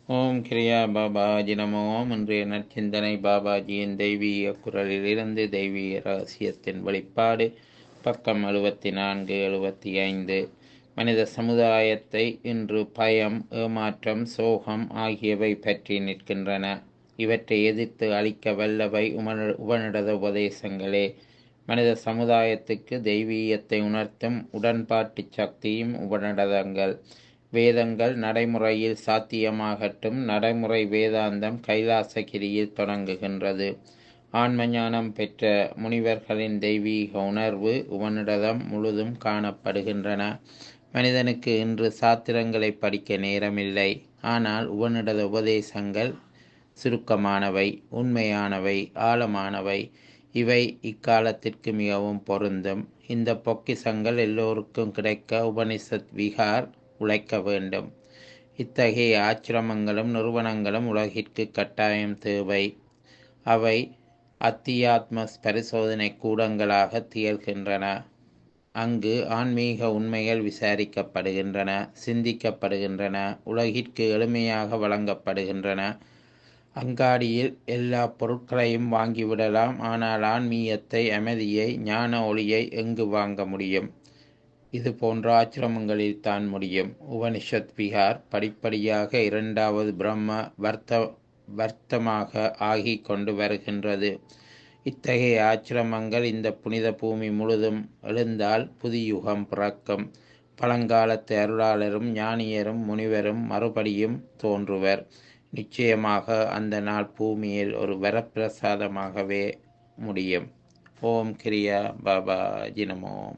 ஓம் கிரியா பாபாஜி நமோ ஓம் இன்றைய நற்சிந்தனை பாபாஜியின் தெய்வீக குரலிலிருந்து தெய்வீக ரகசியத்தின் வெளிப்பாடு பக்கம் எழுபத்தி நான்கு எழுபத்தி ஐந்து மனித சமுதாயத்தை இன்று பயம் ஏமாற்றம் சோகம் ஆகியவை பற்றி நிற்கின்றன இவற்றை எதிர்த்து அளிக்க வல்லவை உமன உபனிடத உபதேசங்களே மனித சமுதாயத்துக்கு தெய்வீகத்தை உணர்த்தும் உடன்பாட்டு சக்தியும் உபநிடதங்கள் வேதங்கள் நடைமுறையில் சாத்தியமாகட்டும் நடைமுறை வேதாந்தம் கைலாசகிரியில் தொடங்குகின்றது ஆன்ம ஞானம் பெற்ற முனிவர்களின் தெய்வீக உணர்வு உவனிடதம் முழுதும் காணப்படுகின்றன மனிதனுக்கு இன்று சாத்திரங்களை படிக்க நேரமில்லை ஆனால் உவனிடத உபதேசங்கள் சுருக்கமானவை உண்மையானவை ஆழமானவை இவை இக்காலத்திற்கு மிகவும் பொருந்தும் இந்த பொக்கிசங்கள் எல்லோருக்கும் கிடைக்க உபனிஷத் விகார் உழைக்க வேண்டும் இத்தகைய ஆச்சிரமங்களும் நிறுவனங்களும் உலகிற்கு கட்டாயம் தேவை அவை அத்தியாத்ம பரிசோதனை கூடங்களாக திகழ்கின்றன அங்கு ஆன்மீக உண்மைகள் விசாரிக்கப்படுகின்றன சிந்திக்கப்படுகின்றன உலகிற்கு எளிமையாக வழங்கப்படுகின்றன அங்காடியில் எல்லா பொருட்களையும் வாங்கிவிடலாம் ஆனால் ஆன்மீகத்தை அமைதியை ஞான ஒளியை எங்கு வாங்க முடியும் இது போன்ற ஆச்சிரமங்களில் தான் முடியும் உபனிஷத் விகார் படிப்படியாக இரண்டாவது பிரம்ம வர்த்த வர்த்தமாக ஆகி கொண்டு வருகின்றது இத்தகைய ஆச்சிரமங்கள் இந்த புனித பூமி முழுதும் எழுந்தால் புதியுகம் பிறக்கும் பழங்காலத்து அருளாளரும் ஞானியரும் முனிவரும் மறுபடியும் தோன்றுவர் நிச்சயமாக அந்த நாள் பூமியில் ஒரு வரப்பிரசாதமாகவே முடியும் ஓம் கிரியா பாபா ஜினமோம்